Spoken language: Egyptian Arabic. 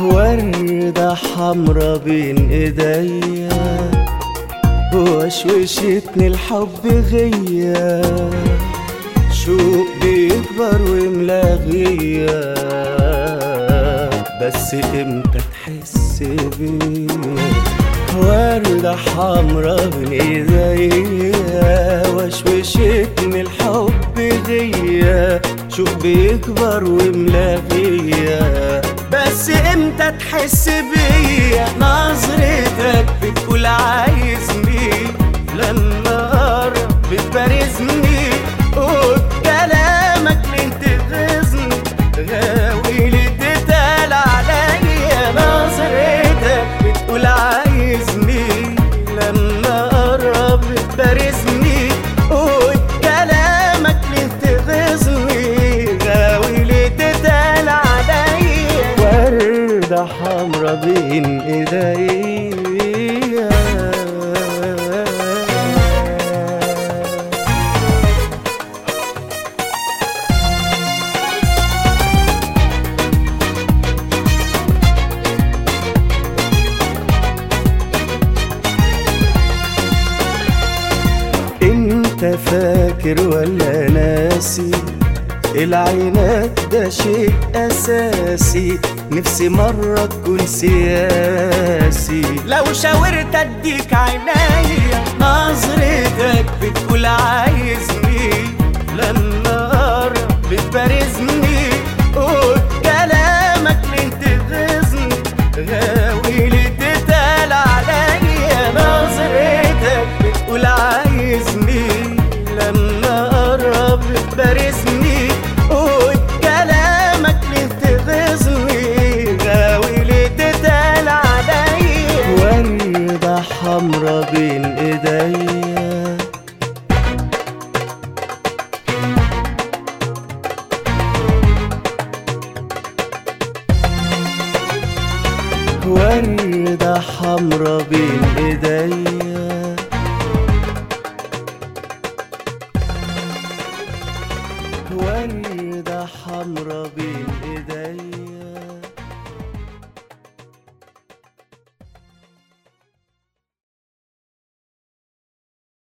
وردة حمرا بين ايديا وشوشتني الحب غيا شوق بيكبر وملاغيا بس امتى تحس بيا وردة حمرا بين ايديا وشوشتني الحب غيا شوق بيكبر وملاغيا بس امتى تحس بيا نظرتك بتقول عايزني لما اقرب بتبارزني قول كلامك ليه تغيظني غاوي ليه تتقال عليا نظرتك بتقول عايزني لما اقرب بتبارزني قول كلامك ليه تغيظني غاوي ليه تتقال عليا وردة حمرا بين ايديا انت فاكر ولا ناسي العينات ده شيء اساسي نفسي مرة تكون سياسي لو شاورت اديك عينيا نظرتك بتقول عايزني لما اقرب بتبارزني قول كلامك ليه تغيظني غاوي ليه تتقال عليا نظرتك بتقول عايزني لما اقرب بتبارزني قول كلامك ليه تغيظني غاوي ليه تتقال عليا وردة حمرا بين ايديا وردة حمرا بين ايديا وردة حمرا بين